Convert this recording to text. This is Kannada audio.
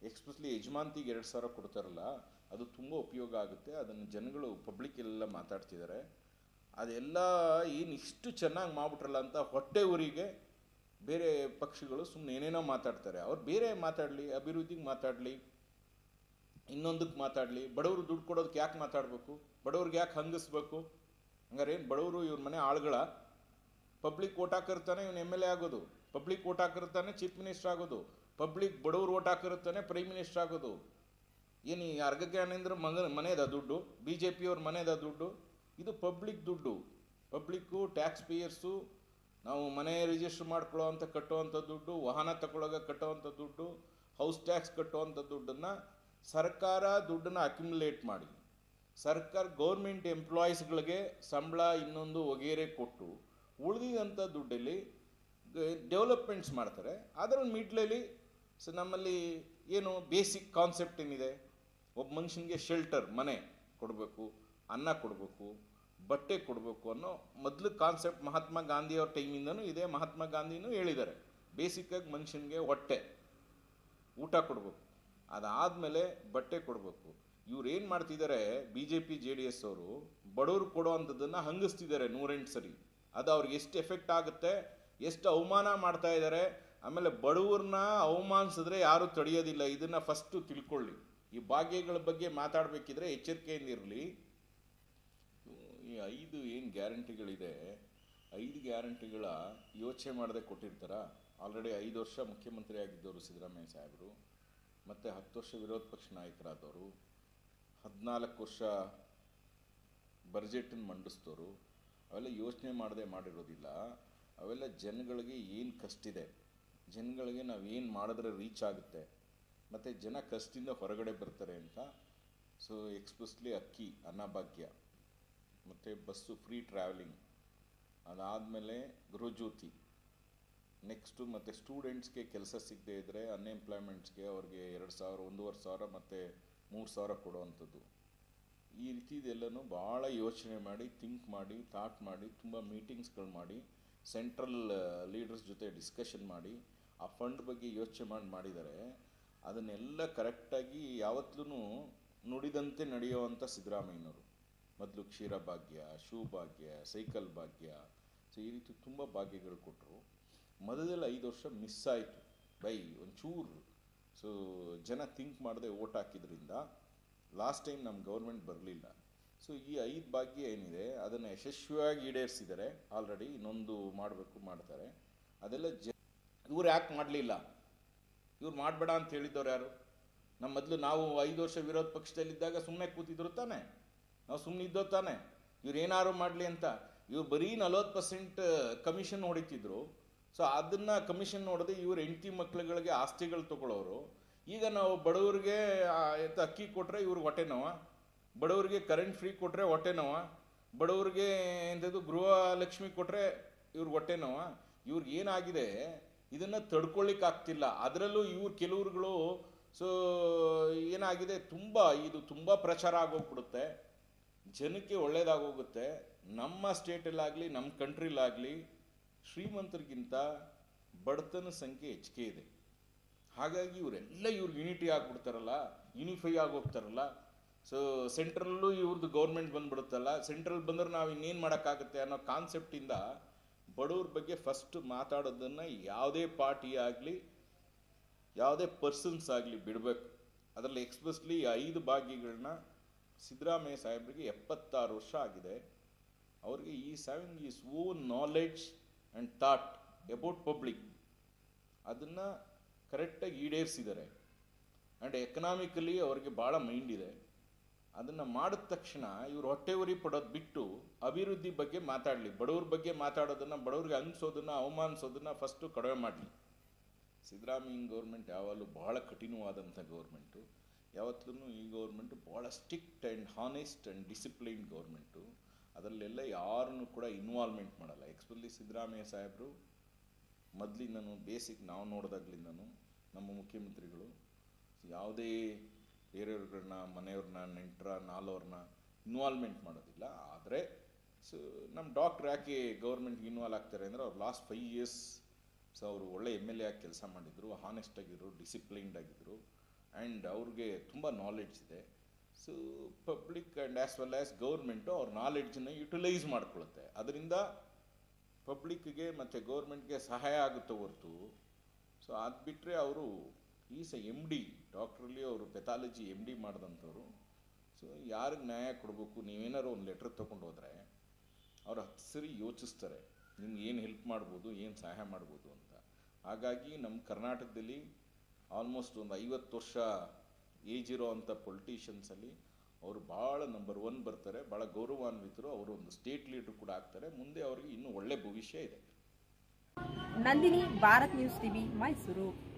ಎಕ್ಸ್ಪೆಷಲಿ ಯಜಮಾಂತಿಗೆ ಎರಡು ಸಾವಿರ ಕೊಡ್ತಾರಲ್ಲ ಅದು ತುಂಬ ಉಪಯೋಗ ಆಗುತ್ತೆ ಅದನ್ನು ಜನಗಳು ಪಬ್ಲಿಕ್ ಎಲ್ಲ ಮಾತಾಡ್ತಿದ್ದಾರೆ ಅದೆಲ್ಲ ಏನು ಇಷ್ಟು ಚೆನ್ನಾಗಿ ಮಾಡ್ಬಿಟ್ರಲ್ಲ ಅಂತ ಹೊಟ್ಟೆ ಊರಿಗೆ ಬೇರೆ ಪಕ್ಷಗಳು ಸುಮ್ಮನೆ ಏನೇನೋ ಮಾತಾಡ್ತಾರೆ ಅವ್ರು ಬೇರೆ ಮಾತಾಡಲಿ ಅಭಿವೃದ್ಧಿಗೆ ಮಾತಾಡಲಿ ಇನ್ನೊಂದಕ್ಕೆ ಮಾತಾಡಲಿ ಬಡವರು ದುಡ್ಡು ಕೊಡೋದಕ್ಕೆ ಯಾಕೆ ಮಾತಾಡಬೇಕು ಬಡವ್ರಿಗೆ ಯಾಕೆ ಹಂಗಿಸ್ಬೇಕು ಹಂಗಾರೆ ಏನು ಬಡವರು ಇವ್ರ ಮನೆ ಆಳುಗಳ ಪಬ್ಲಿಕ್ ಓಟ್ ಹಾಕಿರ್ತಾನೆ ಇವನು ಎಮ್ ಎಲ್ ಎ ಆಗೋದು ಪಬ್ಲಿಕ್ ಓಟ್ ಹಾಕಿರ್ತಾನೆ ಚೀಫ್ ಮಿನಿಸ್ಟರ್ ಆಗೋದು ಪಬ್ಲಿಕ್ ಬಡವರು ಓಟ್ ಹಾಕಿರ್ತಾನೆ ಪ್ರೈಮ್ ಮಿನಿಸ್ಟರ್ ಆಗೋದು ಏನು ಈ ಅರ್ಗ ಜ್ಞಾನೇಂದ್ರ ಮಗ ಮನೆದ ದುಡ್ಡು ಬಿ ಜೆ ಪಿಯವ್ರ ಮನೆದ ದುಡ್ಡು ಇದು ಪಬ್ಲಿಕ್ ದುಡ್ಡು ಪಬ್ಲಿಕ್ಕು ಟ್ಯಾಕ್ಸ್ ಪೇಯರ್ಸು ನಾವು ಮನೆ ರಿಜಿಸ್ಟರ್ ಮಾಡ್ಕೊಳ್ಳೋ ಅಂತ ಕಟ್ಟುವಂಥ ದುಡ್ಡು ವಾಹನ ತಗೊಳ್ಳೋಕೆ ಕಟ್ಟುವಂಥ ದುಡ್ಡು ಹೌಸ್ ಟ್ಯಾಕ್ಸ್ ಕಟ್ಟುವಂಥ ದುಡ್ಡನ್ನು ಸರ್ಕಾರ ದುಡ್ಡನ್ನು ಅಕ್ಯುಮುಲೇಟ್ ಮಾಡಿ ಸರ್ಕಾರ ಗೌರ್ಮೆಂಟ್ ಎಂಪ್ಲಾಯೀಸ್ಗಳಿಗೆ ಸಂಬಳ ಇನ್ನೊಂದು ವಗೇರೆ ಕೊಟ್ಟು ಉಳಿದಿದಂಥ ದುಡ್ಡಲ್ಲಿ ಡೆವಲಪ್ಮೆಂಟ್ಸ್ ಮಾಡ್ತಾರೆ ಅದರ ಮಿಡ್ಲಲ್ಲಿ ಸೊ ನಮ್ಮಲ್ಲಿ ಏನು ಬೇಸಿಕ್ ಕಾನ್ಸೆಪ್ಟ್ ಏನಿದೆ ಒಬ್ಬ ಮನುಷ್ಯನಿಗೆ ಶೆಲ್ಟರ್ ಮನೆ ಕೊಡಬೇಕು ಅನ್ನ ಕೊಡಬೇಕು ಬಟ್ಟೆ ಕೊಡಬೇಕು ಅನ್ನೋ ಮೊದಲು ಕಾನ್ಸೆಪ್ಟ್ ಮಹಾತ್ಮ ಗಾಂಧಿ ಅವ್ರ ಟೈಮಿಂದನೂ ಇದೆ ಮಹಾತ್ಮ ಗಾಂಧಿನೂ ಹೇಳಿದ್ದಾರೆ ಬೇಸಿಕ್ಕಾಗಿ ಮನುಷ್ಯನಿಗೆ ಹೊಟ್ಟೆ ಊಟ ಕೊಡಬೇಕು ಅದಾದಮೇಲೆ ಬಟ್ಟೆ ಕೊಡಬೇಕು ಇವ್ರು ಏನು ಮಾಡ್ತಿದ್ದಾರೆ B J P J D S ಅವರು ಬಡವರು ಕೊಡೋ ಅಂಥದ್ದನ್ನು ಹಂಗಿಸ್ತಿದ್ದಾರೆ ನೂರೆಂಟು ಸರಿ ಅದು ಅವ್ರಿಗೆ ಎಷ್ಟು ಎಫೆಕ್ಟ್ ಆಗುತ್ತೆ ಎಷ್ಟು ಅವಮಾನ ಮಾಡ್ತಾ ಇದ್ದಾರೆ ಆಮೇಲೆ ಬಡವ್ರನ್ನ ಅವಮಾನಿಸಿದ್ರೆ ಯಾರೂ ತಡೆಯೋದಿಲ್ಲ ಇದನ್ನು ಫಸ್ಟು ತಿಳ್ಕೊಳ್ಳಿ ಈ ಭಾಗ್ಯಗಳ ಬಗ್ಗೆ ಮಾತಾಡಬೇಕಿದ್ರೆ ಎಚ್ಚರಿಕೆಯಿಂದ ಇರಲಿ ಈ ಐದು ಏನು ಗ್ಯಾರಂಟಿಗಳಿದೆ ಐದು ಗ್ಯಾರಂಟಿಗಳ ಯೋಚನೆ ಮಾಡದೆ ಕೊಟ್ಟಿರ್ತಾರ ಆಲ್ರೆಡಿ ಐದು ವರ್ಷ ಮುಖ್ಯಮಂತ್ರಿ ಆಗಿದ್ದವರು ಸಿದ್ದರಾಮಯ್ಯ ಸಾಹೇಬರು ಮತ್ತು ಹತ್ತು ವರ್ಷ ವಿರೋಧ ಪಕ್ಷ ನಾಯಕರಾದವರು ಹದಿನಾಲ್ಕು ವರ್ಷ ಬಜೆಟನ್ನು ಮಂಡಿಸಿದವರು ಅವೆಲ್ಲ ಯೋಚನೆ ಮಾಡದೆ ಮಾಡಿರೋದಿಲ್ಲ ಅವೆಲ್ಲ ಜನಗಳಿಗೆ ಏನು ಕಷ್ಟಿದೆ ಜನಗಳಿಗೆ ನಾವು ಏನು ಮಾಡಿದ್ರೆ ರೀಚ್ ಆಗುತ್ತೆ ಮತ್ತು ಜನ ಕಷ್ಟದಿಂದ ಹೊರಗಡೆ ಬರ್ತಾರೆ ಅಂತ ಸೊ ಎಕ್ಸ್ಪೆಷಲಿ ಅಕ್ಕಿ ಅನ್ನಭಾಗ್ಯ ಮತ್ತು ಬಸ್ಸು ಫ್ರೀ ಟ್ರಾವೆಲಿಂಗ್ ಅದಾದಮೇಲೆ ಗೃಹಜ್ಯೋತಿ ನೆಕ್ಸ್ಟು ಮತ್ತು ಸ್ಟೂಡೆಂಟ್ಸ್ಗೆ ಕೆಲಸ ಸಿಗದೇ ಇದ್ದರೆ ಅನ್ಎಂಪ್ಲಾಯ್ಮೆಂಟ್ಸ್ಗೆ ಅವ್ರಿಗೆ ಎರಡು ಸಾವಿರ ಒಂದೂವರೆ ಸಾವಿರ ಮತ್ತು ಮೂರು ಸಾವಿರ ಕೊಡುವಂಥದ್ದು ಈ ರೀತಿದೆಲ್ಲನೂ ಭಾಳ ಯೋಚನೆ ಮಾಡಿ ಥಿಂಕ್ ಮಾಡಿ ಥಾಟ್ ಮಾಡಿ ತುಂಬ ಮೀಟಿಂಗ್ಸ್ಗಳು ಮಾಡಿ ಸೆಂಟ್ರಲ್ ಲೀಡರ್ಸ್ ಜೊತೆ ಡಿಸ್ಕಷನ್ ಮಾಡಿ ಆ ಫಂಡ್ ಬಗ್ಗೆ ಯೋಚನೆ ಮಾಡಿ ಮಾಡಿದ್ದಾರೆ ಅದನ್ನೆಲ್ಲ ಕರೆಕ್ಟಾಗಿ ಯಾವತ್ತೂ ನುಡಿದಂತೆ ನಡೆಯುವಂಥ ಸಿದ್ದರಾಮಯ್ಯನವರು ಮೊದಲು ಕ್ಷೀರ ಭಾಗ್ಯ ಶೂ ಭಾಗ್ಯ ಸೈಕಲ್ ಭಾಗ್ಯ ಸೊ ಈ ರೀತಿ ತುಂಬ ಭಾಗ್ಯಗಳು ಕೊಟ್ಟರು ಮೊದಲೆಲ್ಲ ಐದು ವರ್ಷ ಮಿಸ್ ಆಯಿತು ಬೈ ಒಂಚೂರು ಸೊ ಜನ ಥಿಂಕ್ ಮಾಡದೆ ಓಟ್ ಹಾಕಿದ್ರಿಂದ ಲಾಸ್ಟ್ ಟೈಮ್ ನಮ್ಮ ಗೌರ್ಮೆಂಟ್ ಬರಲಿಲ್ಲ ಸೊ ಈ ಐದು ಭಾಗ್ಯ ಏನಿದೆ ಅದನ್ನು ಯಶಸ್ವಿಯಾಗಿ ಈಡೇರಿಸಿದ್ದಾರೆ ಆಲ್ರೆಡಿ ಇನ್ನೊಂದು ಮಾಡಬೇಕು ಮಾಡ್ತಾರೆ ಅದೆಲ್ಲ ಜ ಇವ್ರು ಯಾಕೆ ಮಾಡಲಿಲ್ಲ ಇವ್ರು ಮಾಡಬೇಡ ಅಂತ ಹೇಳಿದ್ದವ್ರು ಯಾರು ನಮ್ಮ ಮೊದಲು ನಾವು ಐದು ವರ್ಷ ವಿರೋಧ ಪಕ್ಷದಲ್ಲಿದ್ದಾಗ ಸುಮ್ಮನೆ ಕೂತಿದ್ರು ತಾನೆ ನಾವು ಸುಮ್ಮನೆ ಇದ್ದೋ ತಾನೆ ಇವ್ರು ಏನಾರು ಮಾಡಲಿ ಅಂತ ಇವ್ರು ಬರೀ ನಲ್ವತ್ತು ಪರ್ಸೆಂಟ್ ಕಮಿಷನ್ ಹೊಡಿತಿದ್ರು ಸೊ ಅದನ್ನು ಕಮಿಷನ್ ನೋಡದೆ ಇವ್ರು ಹೆಂಡತಿ ಮಕ್ಳುಗಳಿಗೆ ಆಸ್ತಿಗಳು ತಗೊಳ್ಳೋರು ಈಗ ನಾವು ಬಡವ್ರಿಗೆ ಆ, ಎತ್ತ ಅಕ್ಕಿ ಕೊಟ್ಟರೆ ಇವ್ರಿಗೆ ಹೊಟ್ಟೆ ನೋವ ಬಡವ್ರಿಗೆ ಕರೆಂಟ್ ಫ್ರೀ ಕೊಟ್ಟರೆ ಹೊಟ್ಟೆ ನೋವ ಬಡವ್ರಿಗೆ ಎಂಥದ್ದು ಗೃಹ ಲಕ್ಷ್ಮಿ ಕೊಟ್ಟರೆ ಇವ್ರಿಗೆ ಹೊಟ್ಟೆ ನೋವ ಇವ್ರಿಗೆ ಏನಾಗಿದೆ ಇದನ್ನು ತಡ್ಕೊಳ್ಳಿಕ್ಕೆ ಆಗ್ತಿಲ್ಲ ಅದರಲ್ಲೂ ಇವ್ರು ಕೆಲವ್ರುಗಳು ಸೊ ಏನಾಗಿದೆ ತುಂಬ ಇದು ತುಂಬ ಪ್ರಚಾರ ಆಗೋಗ್ಬಿಡುತ್ತೆ ಜನಕ್ಕೆ ಒಳ್ಳೇದಾಗೋಗುತ್ತೆ ನಮ್ಮ ಸ್ಟೇಟಲ್ಲಾಗಲಿ ನಮ್ಮ ಕಂಟ್ರಿಲಾಗಲಿ ಶ್ರೀಮಂತರಿಗಿಂತ ಬಡತನ ಸಂಖ್ಯೆ ಹೆಚ್ಚಿಗೆ ಇದೆ ಹಾಗಾಗಿ ಇವರೆಲ್ಲ ಇವ್ರು ಯೂನಿಟಿ ಆಗ್ಬಿಡ್ತಾರಲ್ಲ ಯೂನಿಫೈ ಆಗೋಗ್ತಾರಲ್ಲ ಸೊ ಸೆಂಟ್ರಲ್ಲೂ ಇವ್ರದ್ದು ಗೌರ್ಮೆಂಟ್ ಬಂದ್ಬಿಡುತ್ತಲ್ಲ ಸೆಂಟ್ರಲ್ ಬಂದ್ರೆ ನಾವು ಇನ್ನೇನು ಮಾಡೋಕ್ಕಾಗುತ್ತೆ ಅನ್ನೋ ಕಾನ್ಸೆಪ್ಟಿಂದ ಬಡವ್ರ ಬಗ್ಗೆ ಫಸ್ಟ್ ಮಾತಾಡೋದನ್ನು ಯಾವುದೇ ಪಾರ್ಟಿ ಆಗಲಿ ಯಾವುದೇ ಪರ್ಸನ್ಸ್ ಆಗಲಿ ಬಿಡಬೇಕು ಅದರಲ್ಲಿ ಎಕ್ಸ್ಪೆಷಲಿ ಐದು ಭಾಗ್ಯಗಳನ್ನ ಸಿದ್ದರಾಮಯ್ಯ ಸಾಹೇಬರಿಗೆ ಎಪ್ಪತ್ತಾರು ವರ್ಷ ಆಗಿದೆ ಅವ್ರಿಗೆ ಈ seven is own knowledge and thought about public ಅದನ್ನು ಕರೆಕ್ಟಾಗಿ ಈಡೇರಿಸಿದ್ದಾರೆ ಆ್ಯಂಡ್ ಎಕನಾಮಿಕಲಿ ಅವ್ರಿಗೆ ಭಾಳ ಮೈಂಡ್ ಇದೆ ಅದನ್ನು ಮಾಡಿದ ತಕ್ಷಣ ಇವ್ರು ಹೊಟ್ಟೆ ಉರಿ ಪಡೋದು ಬಿಟ್ಟು ಅಭಿವೃದ್ಧಿ ಬಗ್ಗೆ ಮಾತಾಡಲಿ ಬಡವ್ರ ಬಗ್ಗೆ ಮಾತಾಡೋದನ್ನು ಬಡವ್ರಿಗೆ ಅನಿಸೋದನ್ನು ಅವಮಾನಿಸೋದನ್ನು ಫಸ್ಟು ಕಡಿಮೆ ಮಾಡಲಿ ಸಿದ್ದರಾಮಯ್ಯನ ಗೌರ್ಮೆಂಟ್ ಯಾವಾಗಲೂ ಭಾಳ ಕಠಿಣವಾದಂಥ ಗೌರ್ಮೆಂಟು ಯಾವತ್ತೂ ಈ ಗೌರ್ಮೆಂಟು ಭಾಳ strict and honest and discipline government ಅದರಲ್ಲೆಲ್ಲ ಯಾರನ್ನು ಕೂಡ ಇನ್ವಾಲ್ವ್ಮೆಂಟ್ ಮಾಡಲ್ಲ ಎಕ್ಸ್ಪೆಷಲಿ ಸಿದ್ದರಾಮಯ್ಯ ಸಾಹೇಬರು ಮೊದಲಿಂದನೂ ಬೇಸಿಕ್ ನಾವು ನೋಡಿದಾಗ್ಲಿಂದನೂ ನಮ್ಮ ಮುಖ್ಯಮಂತ್ರಿಗಳು ಯಾವುದೇ ಬೇರೆಯವ್ರನ್ನ ಮನೆಯವ್ರನ್ನ ನೆಂಟರ ನಾಲ್ವರನ್ನ ಇನ್ವಾಲ್ವ್ಮೆಂಟ್ ಮಾಡೋದಿಲ್ಲ ಆದರೆ ಸೊ ನಮ್ಮ ಡಾಕ್ಟ್ರ್ ಯಾಕೆ ಗೌರ್ಮೆಂಟ್ಗೆ ಇನ್ವಾಲ್ವ್ ಆಗ್ತಾರೆ ಅಂದರೆ ಅವ್ರು ಲಾಸ್ಟ್ ಫೈವ್ ಇಯರ್ಸ್ ಸೊ ಅವರು ಒಳ್ಳೆ ಎಮ್ ಎಲ್ ಎ ಆಗಿ ಕೆಲಸ ಮಾಡಿದರು ಹಾನೆಸ್ಟ್ ಆಗಿದ್ರು ಡಿಸಿಪ್ಲೈನ್ಡ್ ಆಗಿದ್ದರು ಆ್ಯಂಡ್ ಅವ್ರಿಗೆ ತುಂಬ ನಾಲೆಡ್ಜ್ ಇದೆ so public and as well as government ಅವ್ರ ನಾಲೆಡ್ಜನ್ನ ಯುಟಿಲೈಸ್ ಮಾಡ್ಕೊಳ್ಳುತ್ತೆ ಅದರಿಂದ ಪಬ್ಲಿಕ್ಗೆ ಮತ್ತು ಗೌರ್ಮೆಂಟ್ಗೆ ಸಹಾಯ ಆಗುತ್ತೆ ಹೊರತು ಸೊ ಅದು ಬಿಟ್ಟರೆ ಅವರು ಈಸ್ ಎಮ್ ಡಿ ಡಾಕ್ಟ್ರಲ್ಲಿ ಅವರು ಪೆಥಾಲಜಿ ಎಮ್ ಡಿ ಮಾಡಿದಂಥವ್ರು ಸೊ ಯಾರಿಗೆ ನ್ಯಾಯ ಕೊಡಬೇಕು ನೀವೇನಾದ್ರು ಒಂದು ಲೆಟ್ರ್ ತೊಗೊಂಡು ಹೋದರೆ ಅವ್ರು ಹತ್ತು ಸರಿ ಯೋಚಿಸ್ತಾರೆ ನಿಮ್ಗೆ ಏನು ಹೆಲ್ಪ್ ಮಾಡ್ಬೋದು ಏನು ಸಹಾಯ ಮಾಡ್ಬೋದು ಅಂತ ಹಾಗಾಗಿ ನಮ್ಮ ಕರ್ನಾಟಕದಲ್ಲಿ ಆಲ್ಮೋಸ್ಟ್ ಒಂದು ಐವತ್ತು ವರ್ಷ ಏಜ್ ಇರೋ ಅಂಥ ಪೊಲಿಟಿಷಿಯನ್ಸಲ್ಲಿ ಅವರು ಭಾಳ ನಂಬರ್ ಒನ್ ಬರ್ತಾರೆ ಭಾಳ ಗೌರವಾನ್ವಿತರು ಅವರು ಒಂದು ಸ್ಟೇಟ್ ಲೀಡರ್ ಕೂಡ ಆಗ್ತಾರೆ ಮುಂದೆ ಅವರಿಗೆ ಇನ್ನೂ ಒಳ್ಳೆ ಭವಿಷ್ಯ ಇದೆ ನಂದಿನಿ ಭಾರತ್ ನ್ಯೂಸ್ ಟಿವಿ ಮೈಸೂರು